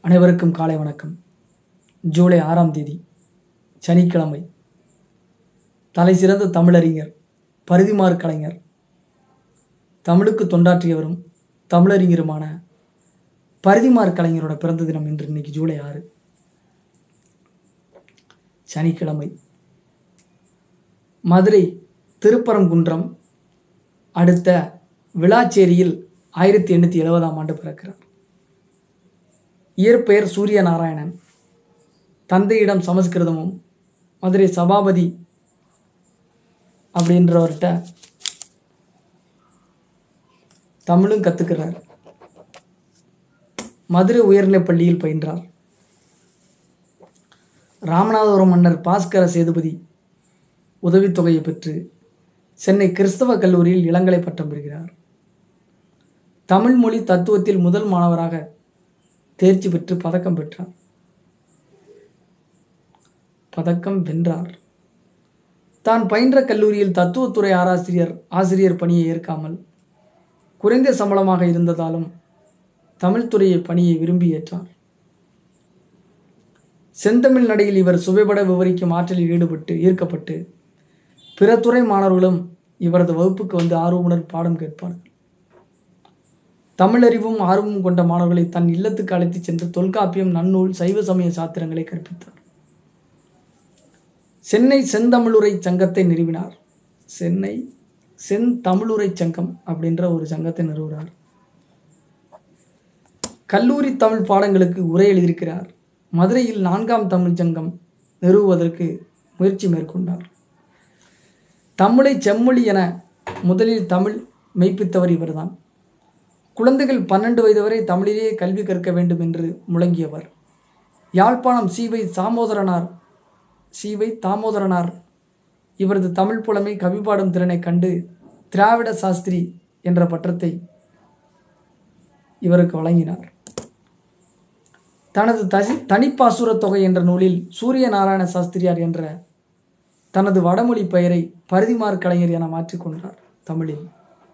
அனைவருக்கும் காலை வணக்கம் ஜூலை ஆறாம் தேதி சனிக்கிழமை தலை சிறந்த தமிழறிஞர் பரிதிமார் கலைஞர் தமிழுக்கு தொண்டாற்றியவரும் தமிழறிஞருமான பரிதிமார் கலைஞரோட பிறந்த தினம் இன்று இன்னைக்கு ஜூலை ஆறு சனிக்கிழமை மதுரை திருப்பரங்குன்றம் அடுத்த விளாச்சேரியில் ஆயிரத்தி எண்ணூற்றி எழுபதாம் ஆண்டு பிறக்கிறார் இயற்பெயர் சூரிய நாராயணன் தந்தையிடம் சமஸ்கிருதமும் மதுரை சபாபதி அப்படின்றவர்கிட்ட தமிழும் கற்றுக்கிறார் மதுரை உயர்நிலைப் பள்ளியில் பயின்றார் ராமநாதபுரம் மன்னர் பாஸ்கர சேதுபதி உதவித்தொகையை பெற்று சென்னை கிறிஸ்தவ கல்லூரியில் இளங்கலை பட்டம் பெறுகிறார் தமிழ் மொழி தத்துவத்தில் முதல் மாணவராக தேர்ச்சி பெற்று பதக்கம் பெற்றார் பதக்கம் வென்றார் தான் பயின்ற கல்லூரியில் தத்துவத்துறை ஆராசிரியர் ஆசிரியர் பணியை ஏற்காமல் குறைந்த சம்பளமாக இருந்ததாலும் தமிழ்துறையை பணியை விரும்பி ஏற்றார் செந்தமிழ் நடையில் இவர் சுவைபட விவரிக்கும் ஆற்றலில் ஈடுபட்டு ஈர்க்கப்பட்டு பிற துறை மாணவர்களும் இவரது வகுப்புக்கு வந்து ஆர்வமுடன் பாடம் கேட்பார்கள் தமிழறிவும் ஆர்வமும் கொண்ட மாணவர்களை தன் இல்லத்துக்கு அழைத்துச் சென்று தொல்காப்பியம் நன்னூல் சைவ சமய சாத்திரங்களை கற்பித்தார் சென்னை செந்தமிழுரை சங்கத்தை நிறுவினார் சென்னை செந்தமிழுரை சங்கம் அப்படின்ற ஒரு சங்கத்தை நிறுவினார் கல்லூரி தமிழ் பாடங்களுக்கு உரை எழுதியிருக்கிறார் மதுரையில் நான்காம் தமிழ் சங்கம் நிறுவுவதற்கு முயற்சி மேற்கொண்டார் தமிழை செம்மொழி என முதலில் தமிழ் மெய்ப்பித்தவர் இவர்தான் குழந்தைகள் பன்னெண்டு வயது வரை தமிழிலேயே கல்வி கற்க வேண்டும் என்று முழங்கியவர் யாழ்ப்பாணம் சீவை தாமோதரனார் சீவை தாமோதரனார் இவரது தமிழ் புலமை கவிபாடும் திறனை கண்டு திராவிட சாஸ்திரி என்ற பட்டத்தை இவருக்கு வழங்கினார் தனது தசி தனிப்பாசுர தொகை என்ற நூலில் சூரிய நாராயண சாஸ்திரியார் என்ற தனது வடமொழி பெயரை பரிதிமார் கலைஞர் என மாற்றிக்கொண்டார் தமிழில்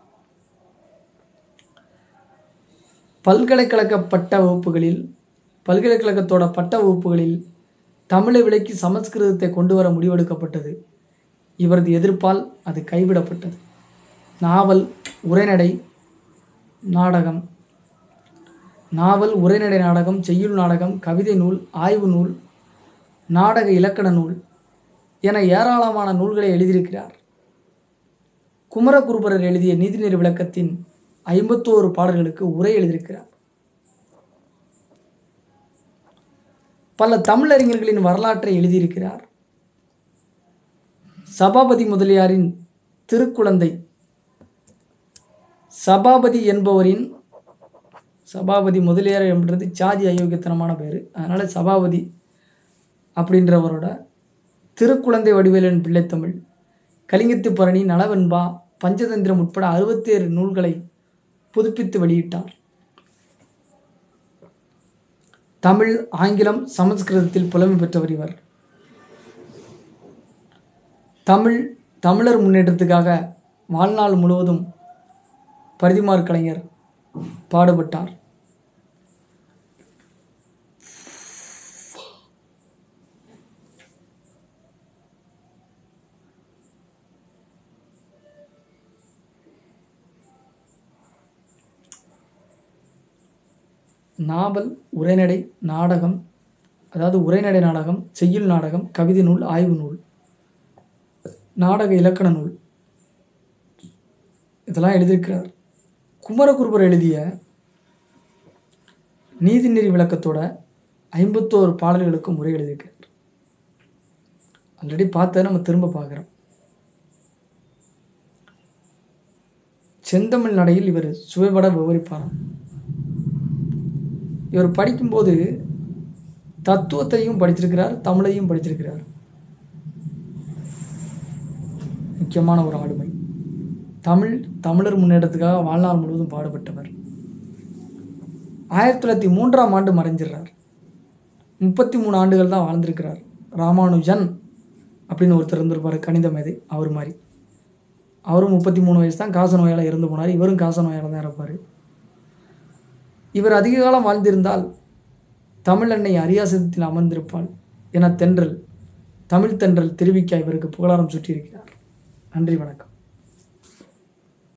பல்கலைக்கழக பட்ட வகுப்புகளில் பல்கலைக்கழகத்தோட பட்ட வகுப்புகளில் தமிழை விலைக்கு சமஸ்கிருதத்தை கொண்டு வர முடிவெடுக்கப்பட்டது இவரது எதிர்ப்பால் அது கைவிடப்பட்டது நாவல் உரைநடை நாடகம் நாவல் உரைநடை நாடகம் செய்யுள் நாடகம் கவிதை நூல் ஆய்வு நூல் நாடக இலக்கண நூல் என ஏராளமான நூல்களை எழுதியிருக்கிறார் குமரகுருபரர் எழுதிய நீதிநெறி விளக்கத்தின் ஐம்பத்தோரு பாடல்களுக்கு உரை எழுதியிருக்கிறார் பல தமிழறிஞர்களின் வரலாற்றை எழுதியிருக்கிறார் சபாபதி முதலியாரின் திருக்குழந்தை சபாபதி என்பவரின் சபாபதி முதலியார் என்பது சாதி அயோக்கியத்தனமான பேர் அதனால் சபாபதி அப்படின்றவரோட திருக்குழந்தை வடிவேலன் பிள்ளைத்தமிழ் கலிங்கத்து பரணி நலவெண்பா பஞ்சதந்திரம் உட்பட அறுபத்தேழு நூல்களை புதுப்பித்து வெளியிட்டார் தமிழ் ஆங்கிலம் சமஸ்கிருதத்தில் புலமை பெற்றவர் இவர் தமிழ் தமிழர் முன்னேற்றத்துக்காக வாழ்நாள் முழுவதும் பரிதிமார் கலைஞர் பாடுபட்டார் நாவல் உரைநடை நாடகம் அதாவது உரைநடை நாடகம் செய்யுள் நாடகம் கவிதை நூல் ஆய்வு நூல் நாடக இலக்கண நூல் இதெல்லாம் எழுதியிருக்கிறார் குமரகுருபர் எழுதிய நீதிநெறி விளக்கத்தோட ஐம்பத்தோரு பாடல்களுக்கும் முறை எழுதியிருக்கிறார் ஆல்ரெடி பார்த்த நம்ம திரும்ப பார்க்குறோம் செந்தமிழ் நடையில் இவர் சுவைபட விவரிப்பாராம் இவர் படிக்கும்போது தத்துவத்தையும் படிச்சிருக்கிறார் தமிழையும் படிச்சிருக்கிறார் முக்கியமான ஒரு ஆளுமை தமிழ் தமிழர் முன்னேற்றத்துக்காக வாழ்நாள் முழுவதும் பாடுபட்டவர் ஆயிரத்தி தொள்ளாயிரத்தி மூன்றாம் ஆண்டு மறைஞ்சிடுறார் முப்பத்தி மூணு ஆண்டுகள் தான் வாழ்ந்திருக்கிறார் ராமானுஜன் அப்படின்னு ஒருத்தர் இருந்திருப்பார் கணித மேதை அவர் மாதிரி அவரும் முப்பத்தி மூணு வயசு தான் காச நோயால் இறந்து போனார் இவரும் காச நோயால் தான் இறப்பார் இவர் அதிக காலம் வாழ்ந்திருந்தால் தமிழன்னை அரியாசனத்தில் அமர்ந்திருப்பாள் என தென்றல் தமிழ் தென்றல் தெரிவிக்க இவருக்கு புகழாரம் சுட்டியிருக்கிறார் நன்றி வணக்கம்